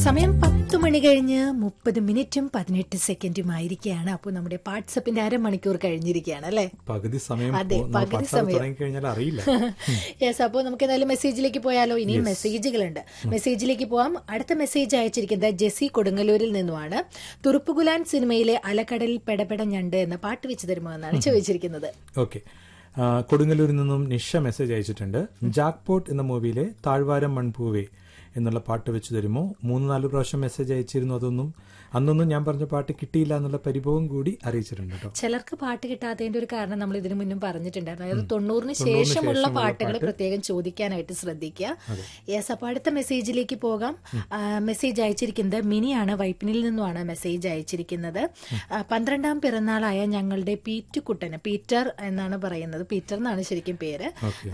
സമയം പത്ത് മണി കഴിഞ്ഞ് മുപ്പത് മിനിറ്റും പതിനെട്ട് സെക്കൻഡും ആയിരിക്കുകയാണ് അപ്പോൾ നമ്മുടെ വാട്സപ്പിന്റെ അരമണിക്കൂർ കഴിഞ്ഞിരിക്കുകയാണ് അല്ലേ പകുതി സമയം അതെ, പോ- നമ്മൾ പകുതി വാട്സാപ്പ് സമയം. തുടങ്ങി കഴിഞ്ഞാൽ അറിയില്ല യെസ് അപ്പോൾ നമുക്ക് ഏതായാലും മെസ്സേജിലേക്ക് പോയാലോ ഇനിയും മെസ്സേജുകളുണ്ട് മെസ്സേജിലേക്ക് പോവാം അടുത്ത മെസ്സേജ് അയച്ചിരിക്കുന്നത് ജെസി കൊടുങ്ങല്ലൂരിൽ നിന്നുമാണ് തുറുപ്പുകുലാൻ സിനിമയിലെ അലക്കടലിൽ പെടപെട ഞണ്ട് എന്ന പാട്ട് വെച്ച് തരുമോ എന്നാണ് ചോദിച്ചിരിക്കുന്നത് ഓക്കെ കൊടുങ്ങല്ലൂരിൽ നിന്നും നിഷ മെസ്സേജ് അയച്ചിട്ടുണ്ട് ജാക്ക്പോട്ട് എന്ന മൂവിയിലെ താഴ്വാരം മൺപൂവേ എന്നുള്ള പാട്ട് വെച്ച് തരുമോ മൂന്ന് നാല് പ്രാവശ്യം മെസ്സേജ് അയച്ചിരുന്നു അതൊന്നും അന്നൊന്നും ഞാൻ പറഞ്ഞ പാട്ട് കിട്ടിയില്ല എന്നുള്ള പരിഭവം കൂടി അറിയിച്ചിട്ടുണ്ട് കേട്ടോ ചിലർക്ക് പാട്ട് കിട്ടാത്തതിന്റെ ഒരു കാരണം നമ്മൾ ഇതിനു മുന്നും പറഞ്ഞിട്ടുണ്ടായിരുന്നു അതായത് തൊണ്ണൂറിന് തൊണ്ണൂറിന് ശേഷമുള്ള ശേഷമുള്ള പാട്ടുകൾ പാട്ട്. പ്രത്യേകം ചോദിക്കാനായിട്ട് ശ്രദ്ധിക്കുക യെസ് അപ്പൊ അടുത്ത മെസ്സേജിലേക്ക് പോകാം ആ, മെസ്സേജ് അയച്ചിരിക്കുന്നത് മിനിയാണ് വൈപ്പിനിൽ നിന്നുമാണ് മെസ്സേജ് അയച്ചിരിക്കുന്നത് ആ, പന്ത്രണ്ടാം പിറന്നാളായ ഞങ്ങളുടെ പീറ്റുകുട്ടന് പീറ്റർ എന്നാണ് പറയുന്നത് പീറ്റർ എന്നാണ് ശരിക്കും പേര് ഓക്കെ